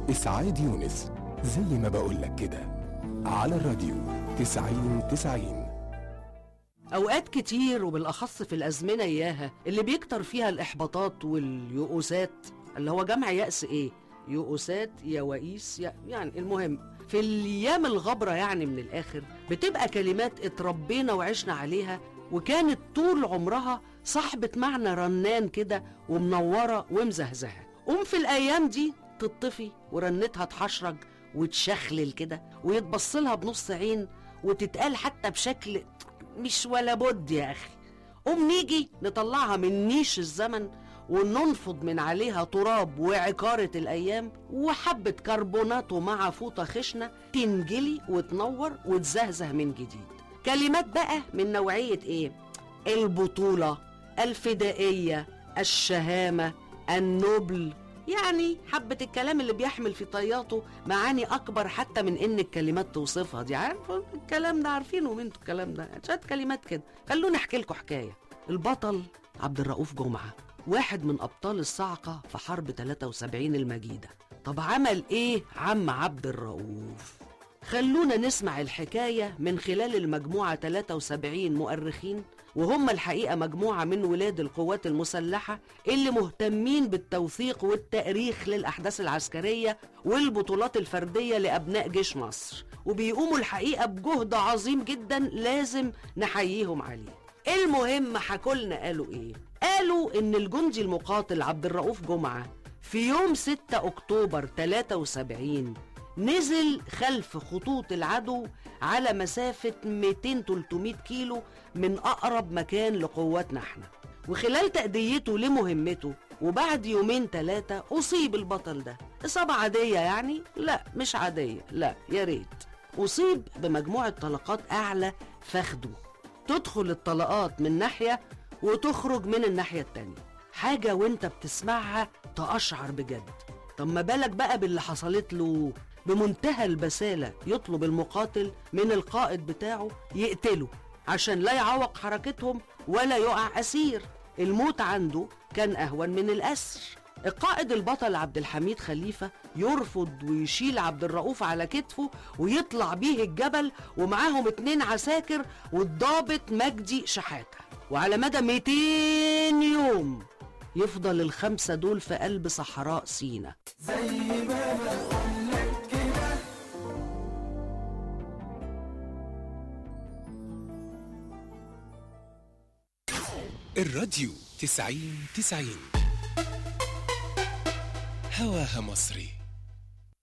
إسعاد يونس زي ما بقولك كده على الراديو تسعين تسعين أوقات كتير وبالأخص في الأزمنة إياها اللي بيكتر فيها الإحباطات واليؤوسات اللي هو جمع يأس إيه؟ يؤوسات يوائيس ي- يعني المهم في الأيام الغبرة يعني من الآخر بتبقى كلمات اتربينا وعشنا عليها وكانت طول عمرها صاحبة معنى رنان كده ومنورة ومزهزهة قوم في الأيام دي تطفي ورنتها تحشرج وتشخلل كده ويتبصلها بنص عين وتتقال حتى بشكل مش ولا بد يا أخي قوم نيجي نطلعها من نيش الزمن وننفض من عليها تراب وعكارة الأيام وحبة كربوناتو مع فوطة خشنة تنجلي وتنور وتزهزه من جديد كلمات بقى من نوعية إيه؟ البطولة الفدائية الشهامة النبل يعني حبة الكلام اللي بيحمل في طياته معاني أكبر حتى من إن الكلمات توصفها دي عارف الكلام ده عارفينه انتوا الكلام ده شوية كلمات كده خلوني أحكي لكم حكاية البطل عبد الرؤوف جمعة واحد من أبطال الصاعقة في حرب 73 المجيدة طب عمل إيه عم عبد الرؤوف؟ خلونا نسمع الحكاية من خلال المجموعة 73 مؤرخين وهم الحقيقة مجموعة من ولاد القوات المسلحة اللي مهتمين بالتوثيق والتأريخ للأحداث العسكرية والبطولات الفردية لأبناء جيش مصر وبيقوموا الحقيقة بجهد عظيم جدا لازم نحييهم عليه المهم حكولنا قالوا ايه قالوا ان الجندي المقاتل عبد الرؤوف جمعة في يوم 6 اكتوبر 73 نزل خلف خطوط العدو على مسافة 200-300 كيلو من أقرب مكان لقواتنا احنا وخلال تأديته لمهمته وبعد يومين ثلاثة أصيب البطل ده إصابة عادية يعني؟ لا مش عادية لا يا ريت أصيب بمجموعة طلقات أعلى فخده تدخل الطلقات من ناحية وتخرج من الناحية التانية حاجة وانت بتسمعها تقشعر بجد طب ما بالك بقى باللي حصلت له بمنتهى البسالة يطلب المقاتل من القائد بتاعه يقتله عشان لا يعوق حركتهم ولا يقع أسير الموت عنده كان أهون من الأسر القائد البطل عبد الحميد خليفة يرفض ويشيل عبد الرؤوف على كتفه ويطلع بيه الجبل ومعاهم اتنين عساكر والضابط مجدي شحاتة وعلى مدى 200 يوم يفضل الخمسة دول في قلب صحراء سينا الراديو تسعين تسعين هواها مصري